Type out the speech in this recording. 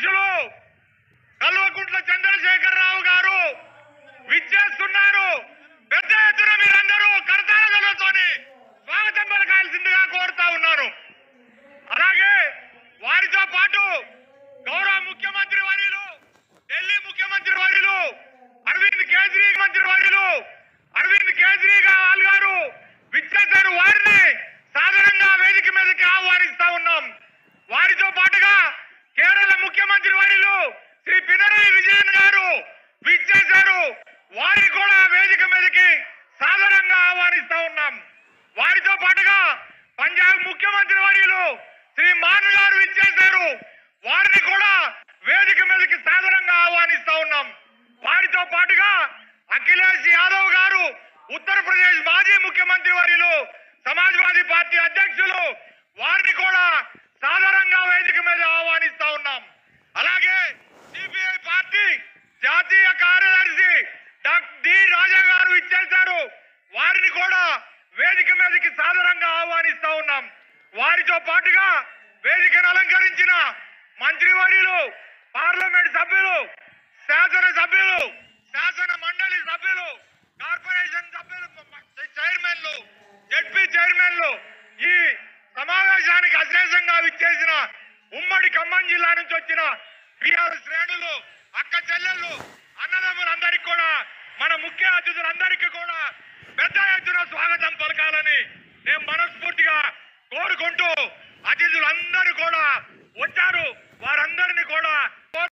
అధ్యక్షులు కల్వకుంట్ల చంద్రశేఖరరావు గారు విచ్చేస్తున్నారు పెద్ద ఎత్తున మీరందరూ కరతాళతోని స్వాగతం పలకాల్సిందిగా కోరుతా ఉన్నాను అలాగే వారితో పాటు గౌరవ ముఖ్యమంత్రి వర్యులు ఢిల్లీ ముఖ్యమంత్రి వర్యులు అరవింద్ కేజ్రీవాల్ మంత్రి వర్యులు అరవింద్ కేజ్రీవాల్ గారు విచ్చేశారు వారిని సాధారణంగా వేదిక మీదకి ఆహ్వానిస్తా ఉన్నాం వారితో పాటుగా కేరళ ముఖ్యమంత్రి వర్యులు శ్రీ పినరయి విజయన్ గారు విచ్చేశారు వారిని కూడా వేదిక మీదకి సాధారణంగా ఆహ్వానిస్తా ఉన్నాం వారితో పాటుగా పంజాబ్ ముఖ్యమంత్రి వర్యులు శ్రీ మాన్ గారు ఇచ్చేశారు వారిని కూడా వేదిక మీదకి సాధారణంగా ఆహ్వానిస్తా ఉన్నాం వారితో పాటుగా అఖిలేష్ యాదవ్ గారు ఉత్తరప్రదేశ్ మాజీ ముఖ్యమంత్రి వర్యులు సమాజ్వాదీ పార్టీ అధ్యక్షులు వారిని కూడా సాధారణంగా వేదిక మీద ఆహ్వానిస్తా ఉన్నాం అలాగే సిపిఐ పార్టీ జాతీయ కార్యదర్శి డాక్టర్ డి రాజా గారు ఇచ్చేశారు వారిని కూడా వేదిక మీదకి సాధారణంగా ఆహ్వానిస్తా ఉన్నాం వారితో పాటుగా వేదికను అలంకరించిన మంత్రివర్యులు పార్లమెంట్ సభ్యులు శాసన సభ్యులు శాసన మండలి సభ్యులు కార్పొరేషన్ సభ్యులు చైర్మన్లు జడ్పీ చైర్మన్లు ఈ సమావేశానికి అశ్లేషంగా విచ్చేసిన ఉమ్మడి ఖమ్మం జిల్లా నుంచి వచ్చిన బీఆర్ శ్రేణులు అక్క చెల్లెళ్ళు అన్నదమ్ములందరికీ కూడా మన ముఖ్య అతిథులందరికీ కూడా పెద్ద ఎత్తున స్వాగతం పలకాలని నేను మనస్ఫూర్తిగా కోరుకుంటూ అతిథులందరూ కూడా వచ్చారు వారందరినీ కూడా